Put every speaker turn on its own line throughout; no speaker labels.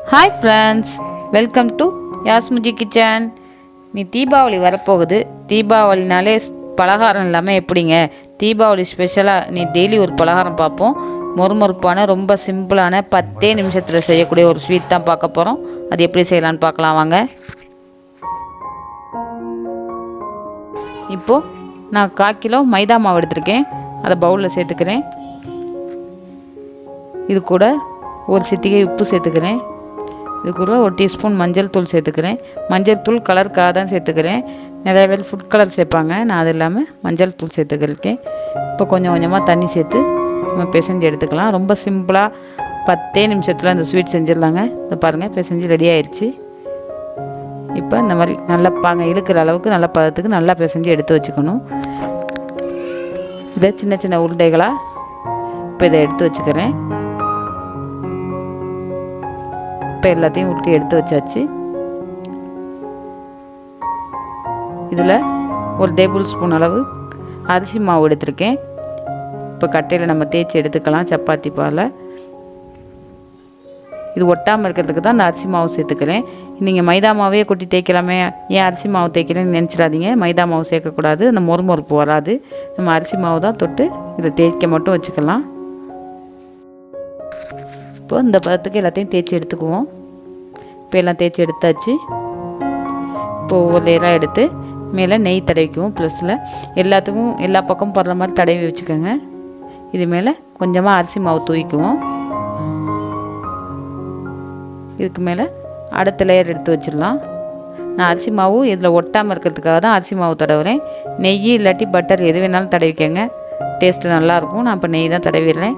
hi friends welcome to Yasmuji kitchen நீ தீபாவளி வரப்போகுது தீபாவளினாலே ஸ்- பலகாரம் இல்லாமல் எப்படிங்க தீபாவளி ஸ்பெஷலாக நீ டெய்லி ஒரு பலகாரம் பார்ப்போம் மொறுமொறுப்பான ரொம்ப சிம்பிளான பத்தே நிமிஷத்தில் செய்யக்கூடிய ஒரு ஸ்வீட் தான் பார்க்க போகிறோம் அது எப்படி செய்யலான்னு பார்க்கலாம் வாங்க இப்போது நான் கால் கிலோ மைதா மாவு எடுத்திருக்கேன் அதை பவுலில் சேர்த்துக்கிறேன் இது கூட ஒரு சிட்டிகை உப்பு சேர்த்துக்கிறேன் இது கூட ஒரு டீஸ்பூன் மஞ்சள் தூள் சேர்த்துக்கிறேன் மஞ்சள் தூள் கலருக்காக தான் சேர்த்துக்கிறேன் நிறைய பேர் ஃபுட் கலர் சேர்ப்பாங்க நான் அது இல்லாமல் மஞ்சள் தூள் சேர்த்துக்கிறேன் இப்போ கொஞ்சம் கொஞ்சமாக தண்ணி சேர்த்து நம்ம பிசைஞ்சு எடுத்துக்கலாம் ரொம்ப சிம்பிளாக பத்தே நிமிஷத்தில் அந்த ஸ்வீட் செஞ்சிடலாங்க இதை பாருங்கள் பிசைஞ்சு ரெடி ஆயிடுச்சு இப்போ இந்த மாதிரி நல்லா பாங்க இழுக்கிற அளவுக்கு நல்ல பதத்துக்கு நல்லா பிசைஞ்சு எடுத்து வச்சுக்கணும் இதை சின்ன சின்ன உருண்டைகளாக இப்போ இதை எடுத்து வச்சுக்கிறேன் இப்போ எல்லாத்தையும் உருட்டி எடுத்து வச்சாச்சு இதில் ஒரு டேபிள் ஸ்பூன் அளவு அரிசி மாவு எடுத்திருக்கேன் இப்போ கட்டையில் நம்ம தேய்ச்சி எடுத்துக்கலாம் சப்பாத்தி பாலை இது ஒட்டாமல் இருக்கிறதுக்கு தான் அந்த அரிசி மாவு சேர்த்துக்கிறேன் நீங்கள் மைதா மாவே கொட்டி தேய்க்கலாமே ஏன் அரிசி மாவு தேய்க்கிறேன்னு நினச்சிடாதீங்க மைதா மாவு சேர்க்கக்கூடாது அந்த மொறுமொறுப்பு வராது நம்ம அரிசி மாவு தான் தொட்டு இதை தேய்க்க மட்டும் வச்சுக்கலாம் இப்போ இந்த பதத்துக்கு எல்லாத்தையும் தேய்ச்சி எடுத்துக்குவோம் இப்போ எல்லாம் தேய்ச்சி எடுத்தாச்சு இப்போ ஒவ்வொரு லேயராக எடுத்து மேலே நெய் தடவிக்குவோம் ப்ளஸில் எல்லாத்துக்கும் எல்லா பக்கமும் படுற மாதிரி தடவி வச்சுக்கோங்க இது மேலே கொஞ்சமாக அரிசி மாவு தூவிக்குவோம் இதுக்கு மேலே அடுத்த லேயர் எடுத்து வச்சிடலாம் நான் அரிசி மாவு இதில் ஒட்டாமல் இருக்கிறதுக்காக தான் அரிசி மாவு தடவுறேன் நெய் இல்லாட்டி பட்டர் எது வேணாலும் தடவிக்கங்க டேஸ்ட்டு நல்லாயிருக்கும் நான் இப்போ நெய் தான் தடவிடுறேன்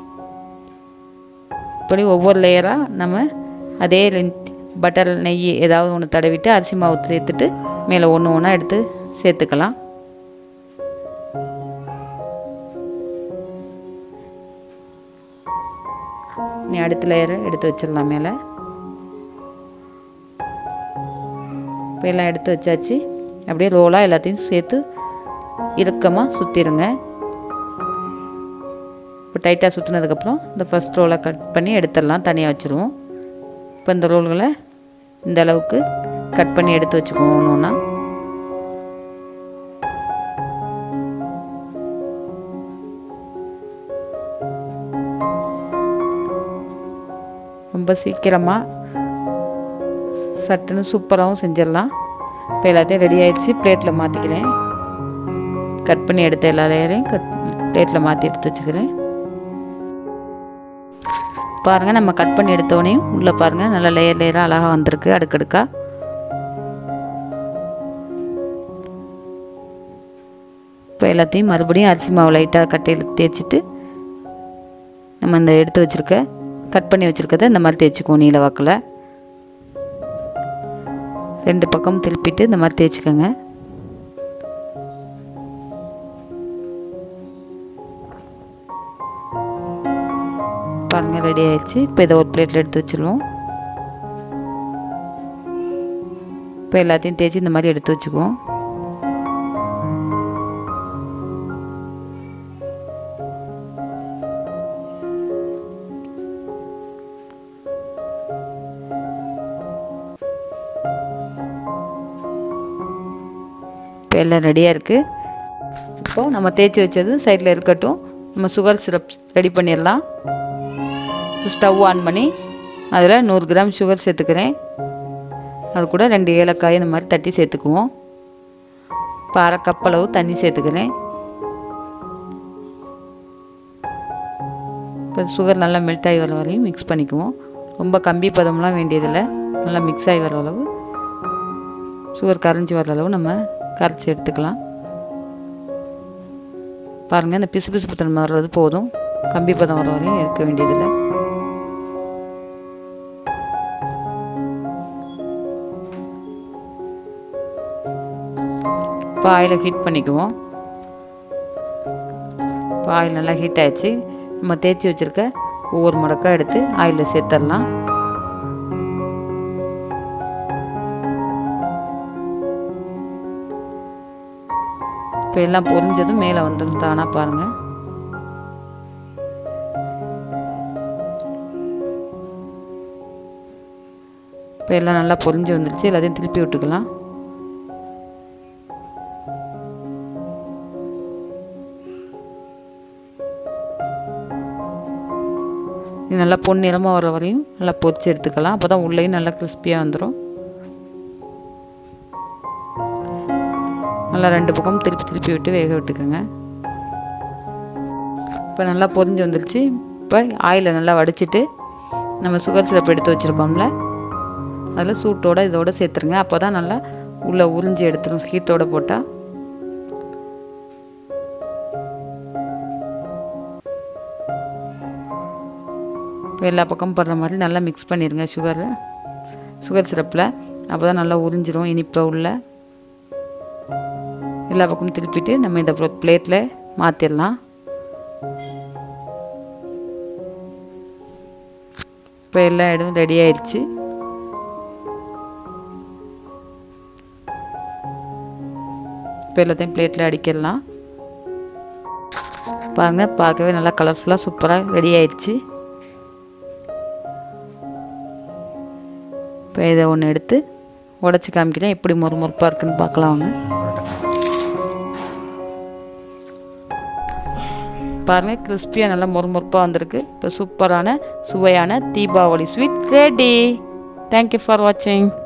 இப்படி ஒவ்வொரு லேயராக நம்ம அதே பட்டர் நெய் ஏதாவது ஒன்று தடவிட்டு அரிசி மாவு சேர்த்துட்டு மேலே ஒன்று ஒன்றா எடுத்து சேர்த்துக்கலாம் நீ அடுத்த லேயரை எடுத்து வச்சிடலாம் மேலே இப்போ எல்லாம் எடுத்து வச்சாச்சு அப்படியே ரோலாக எல்லாத்தையும் சேர்த்து இறுக்கமாக சுற்றிடுங்க இப்போ டைட்டாக சுற்றினதுக்கப்புறம் இந்த ஃபஸ்ட் ரோலை கட் பண்ணி எடுத்துடலாம் தனியாக வச்சுருவோம் இப்போ இந்த ரோல்களை இந்த அளவுக்கு கட் பண்ணி எடுத்து வச்சுக்குவோம் ஒன்று ஒன்றா ரொம்ப சீக்கிரமாக சட்டுன்னு சூப்பராகவும் செஞ்சிடலாம் இப்போ எல்லாத்தையும் ரெடி ஆயிடுச்சு பிளேட்டில் மாற்றிக்கிறேன் கட் பண்ணி எடுத்த எல்லா லேயரையும் கட் பிளேட்டில் மாற்றி எடுத்து வச்சுக்கிறேன் பாருங்கள் நம்ம கட் பண்ணி எடுத்தோடனையும் உள்ளே பாருங்கள் நல்லா லேயர் லேயராக அழகாக வந்திருக்கு அடுக்கடுக்காக இப்போ எல்லாத்தையும் மறுபடியும் அரிசி மாவு லைட்டாக கட்டையில் தேய்ச்சிட்டு நம்ம இந்த எடுத்து வச்சுருக்க கட் பண்ணி வச்சுருக்கத இந்த மாதிரி தேய்ச்சிக்குவோம் நீல வாக்கில் ரெண்டு பக்கம் திருப்பிட்டு இந்த மாதிரி தேய்ச்சிக்கோங்க பாருங்கள் ரெடி ஆயிடுச்சு இப்போ இதை ஒரு பிளேட்டில் எடுத்து வச்சுருவோம் இப்போ எல்லாத்தையும் தேய்ச்சி இந்த மாதிரி எடுத்து வச்சுக்குவோம் இப்போ எல்லாம் ரெடியாக இருக்குது இப்போது நம்ம தேய்ச்சி வச்சது சைடில் இருக்கட்டும் நம்ம சுகர் சிரப் ரெடி பண்ணிடலாம் ஸ்டவ் ஆன் பண்ணி அதில் நூறு கிராம் சுகர் சேர்த்துக்கிறேன் அது கூட ரெண்டு ஏலக்காய் இந்த மாதிரி தட்டி சேர்த்துக்குவோம் இப்போ அரை கப் அளவு தண்ணி சேர்த்துக்கிறேன் இப்போ சுகர் நல்லா மெல்ட் ஆகி வர வரையும் மிக்ஸ் பண்ணிக்குவோம் ரொம்ப கம்பி பதம்லாம் வேண்டியதில்லை நல்லா மிக்ஸ் ஆகி வர அளவு சுகர் கரைஞ்சி வர அளவு நம்ம கரைச்சி எடுத்துக்கலாம் பாருங்கள் இந்த பிசு பிசுப்பு தன்மை வர்றது போதும் கம்பி பதம் வர வரையும் எடுக்க வேண்டியதில்லை இப்போ ஆயிலை ஹீட் பண்ணிக்குவோம் இப்போ ஆயில் நல்லா ஹீட் ஆயிடுச்சு நம்ம தேய்ச்சி வச்சுருக்க ஒவ்வொரு முடக்கா எடுத்து ஆயிலில் சேர்த்துடலாம் இப்போ எல்லாம் பொரிஞ்சதும் மேலே வந்துடும் தானாக பாருங்கள் இப்போ எல்லாம் நல்லா பொரிஞ்சு வந்துருச்சு எல்லாத்தையும் திருப்பி விட்டுக்கலாம் இது நல்லா பொன்னிறமாக வர வரையும் நல்லா பொரிச்சு எடுத்துக்கலாம் அப்போ தான் உள்ளேயும் நல்லா கிறிஸ்பியாக வந்துடும் நல்லா ரெண்டு பக்கம் திருப்பி திருப்பி விட்டு வேக விட்டுக்கோங்க இப்போ நல்லா பொரிஞ்சு வந்துருச்சு இப்போ ஆயிலை நல்லா வடிச்சிட்டு நம்ம சுகர் சிரப் எடுத்து வச்சுருக்கோம்ல அதில் சூட்டோட இதோட சேர்த்துருங்க அப்போ தான் நல்லா உள்ளே உறிஞ்சி எடுத்துரும் ஹீட்டோட போட்டால் இப்போ எல்லா பக்கமும் படுற மாதிரி நல்லா மிக்ஸ் பண்ணிடுங்க சுகரு சுகர் சிரப்பில் அப்போ தான் நல்லா உறிஞ்சிரும் இனிப்பை உள்ள எல்லா பக்கமும் திருப்பிட்டு நம்ம இந்த பிளேட்டில் மாற்றிடலாம் இப்போ எல்லா இடமும் ரெடி ஆயிடுச்சு இப்போ எல்லாத்தையும் பிளேட்டில் அடிக்கிடலாம் பாருங்கள் பார்க்கவே நல்லா கலர்ஃபுல்லாக சூப்பராக ரெடி ஆயிடுச்சு இப்போ இதை ஒன்று எடுத்து உடச்சி காமிக்கிறேன் எப்படி மொறு மொறுப்பாக இருக்குன்னு பார்க்கலாம் அவங்க பாருங்கள் கிறிஸ்பியாக நல்லா மொறுமொறுப்பாக வந்திருக்கு இப்போ சூப்பரான சுவையான Deepavali sweet ready thank you for வாட்சிங்